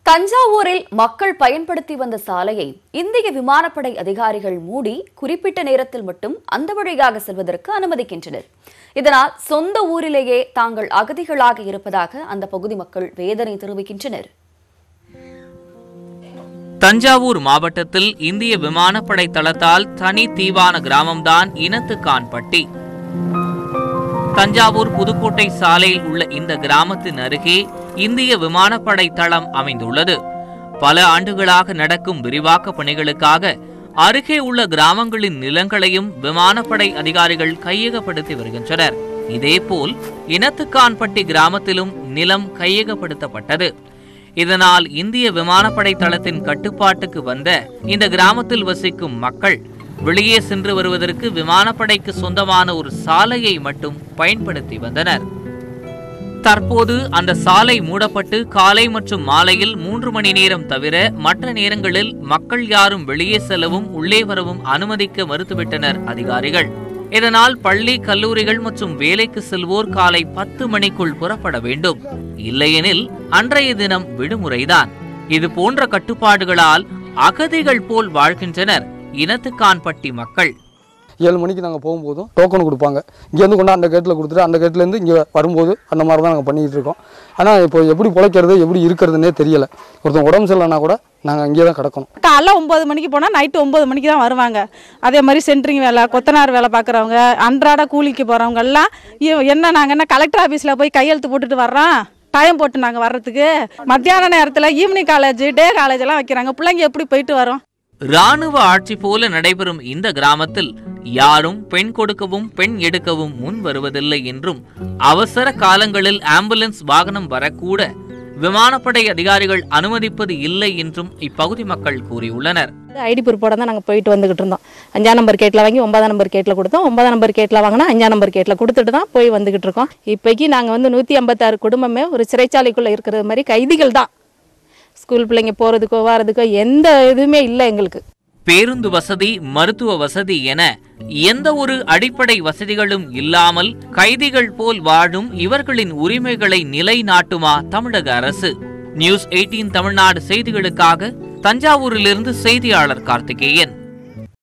தஞ்சாவூரில் மக்கள் பயன்படுத்தி வந்த சாலையை இந்திய விமானப்படை அதிகாரிகள் மூடி குறிப்பிட்ட நேரத்தில் மட்டும் அந்த வழியாக செல்வதற்கு அனுமதிக்கின்றனர் இதனால் சொந்த ஊரிலேயே தாங்கள் அகதிகளாக இருப்பதாக அந்த பகுதி மக்கள் வேதனை தெரிவிக்கின்றனர் தஞ்சாவூர் மாவட்டத்தில் இந்திய விமானப்படை தளத்தால் தனி தீவான கிராமம்தான் இனத்துக்கான்பட்டி தஞ்சாவூர் புதுக்கோட்டை சாலையில் உள்ள இந்த கிராமத்தின் அருகே இந்திய விமானப்படை தளம் அமைந்துள்ளது பல ஆண்டுகளாக நடக்கும் விரிவாக்க பணிகளுக்காக அருகே உள்ள கிராமங்களின் நிலங்களையும் விமானப்படை அதிகாரிகள் கையகப்படுத்தி வருகின்றனர் இதேபோல் இனத்துக்கான்பட்டி கிராமத்திலும் நிலம் கையகப்படுத்தப்பட்டது இதனால் இந்திய விமானப்படை தளத்தின் கட்டுப்பாட்டுக்கு வந்த இந்த கிராமத்தில் வசிக்கும் மக்கள் வெளியே சென்று வருவதற்கு விமானப்படைக்கு சொந்தமான ஒரு சாலையை மட்டும் பயன்படுத்தி வந்தனர் தற்போது அந்த சாலை மூடப்பட்டு காலை மற்றும் மாலையில் மூன்று மணி நேரம் தவிர மற்ற நேரங்களில் மக்கள் யாரும் வெளியே செல்லவும் உள்ளே வரவும் அனுமதிக்க மறுத்துவிட்டனர் அதிகாரிகள் இதனால் பள்ளி கல்லூரிகள் மற்றும் வேலைக்கு செல்வோர் காலை பத்து மணிக்குள் புறப்பட வேண்டும் இல்லையெனில் அன்றைய தினம் விடுமுறைதான் இது போன்ற கட்டுப்பாடுகளால் அகதிகள் போல் வாழ்கின்றனர் இனத்துக்கான்பட்டி மக்கள் ஏழு மணிக்கு நாங்கள் போகும்போதும் டோக்கன் கொடுப்பாங்க இங்கேருந்து கொண்டு அந்த கேட்டில் கொடுத்துட்டு அந்த கேட்லேருந்து இங்கே வரும்போது அந்த மாதிரி தான் நாங்கள் பண்ணிக்கிட்டு இருக்கோம் ஆனால் இப்போ எப்படி பிழைக்கிறது எப்படி இருக்கிறதுனே தெரியலை ஒருத்தன் உடம்பு சரியில்லைனா கூட நாங்கள் அங்கேயே தான் கிடக்கணும் காலைல ஒம்பது மணிக்கு போனால் நைட்டு ஒம்பது மணிக்கு தான் வருவாங்க அதே மாதிரி சென்ட்ரிங் வேலை கொத்தனார் வேலை பார்க்குறவங்க அன்றாட கூலிக்கு போகிறவங்க எல்லாம் இ- என்ன நாங்கள் என்ன கலெக்டர் ஆஃபீஸில் போய் கையெழுத்து போட்டுட்டு வர்றோம் டைம் போட்டு நாங்கள் வர்றதுக்கு மத்தியான நேரத்தில் ஈவினிங் காலேஜ் டே காலேஜ் எல்லாம் வைக்கிறாங்க பிள்ளைங்க எப்படி போயிட்டு வரோம் ராணுவ ஆட்சி போல நடைபெறும் இந்த கிராமத்தில் யாரும் பெண் கொடுக்கவும் பெண் எடுக்கவும் முன் வருவதில்லை என்றும் அவசர காலங்களில் ஆம்புலன்ஸ் வாகனம் வரக்கூட விமானப்படை அதிகாரிகள் அனுமதிப்பது இல்லை என்றும் இப்பகுதி மக்கள் கூறியுள்ளனர் ஐடி ப்ரூஃபோட தான் நாங்கள் போயிட்டு வந்துகிட்டு இருந்தோம் அஞ்சாம் நம்பர் கேட்டில் வாங்கி ஒன்பதாம் நம்பர் கேட்டில் கொடுத்தோம் ஒன்பதாம் நம்பர் கேட்டில் வாங்கினா அஞ்சாம் நம்பர் கேட்டில் கொடுத்துட்டு தான் போய் வந்துகிட்டு இருக்கோம் இப்போக்கி நாங்கள் வந்து நூற்றி ஐம்பத்தாறு குடும்பமே ஒரு சிறைச்சாலைக்குள்ளே இருக்கிறது மாதிரி கைதிகள் தான் ஸ்கூல் பிள்ளைங்க போகிறதுக்கோ வரதுக்கோ எந்த இதுவுமே இல்லை எங்களுக்கு பேருந்து வசதி மருத்துவ வசதி என எந்த ஒரு அடிப்படை வசதிகளும் இல்லாமல் கைதிகள் போல் வாழும் இவர்களின் உரிமைகளை நிலைநாட்டுமா தமிழக அரசு நியூஸ் 18 தமிழ்நாடு செய்திகளுக்காக தஞ்சாவூரிலிருந்து செய்தியாளர் கார்த்திகேயன்